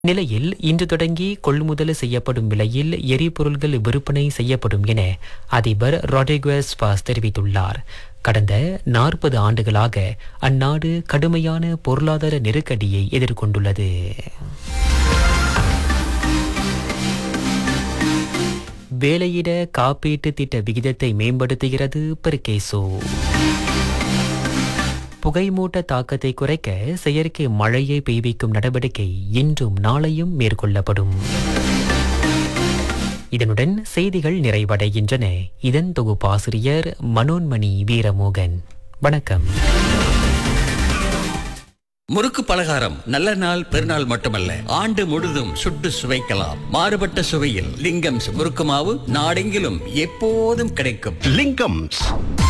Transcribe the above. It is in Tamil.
நிலையில் இன்று தொடங்கி கொள்முதல் செய்யப்படும் விலையில் எரிபொருள்கள் விற்பனை செய்யப்படும் என அதிபர் ரொட்ரிகுவஸ் பாஸ் தெரிவித்துள்ளார் கடந்த நாற்பது ஆண்டுகளாக அந்நாடு கடுமையான பொருளாதார நெருக்கடியை எதிர்கொண்டுள்ளது வேலையிட காப்பீட்டு திட்ட விகிதத்தை மேம்படுத்துகிறது பெர்கேசோ புகைமூட்ட தாக்கத்தை குறைக்க செயற்கை மழையை பெய்விக்கும் நடவடிக்கை இன்றும் நாளையும் மேற்கொள்ளப்படும் இதனுடன் செய்திகள் நிறைவடைகின்றன இதன் தொகுப்பாசிரியர் மனோன்மணி வீரமோகன் வணக்கம் முறுக்கு பலகாரம் நல்ல நாள் பெருநாள் மட்டுமல்ல ஆண்டு முழுதும் சுட்டு சுவைக்கலாம் மாறுபட்ட சுவையில் லிங்கம்ஸ் முறுக்கு மாவு நாடெங்கிலும் எப்போதும் கிடைக்கும் லிங்கம்ஸ்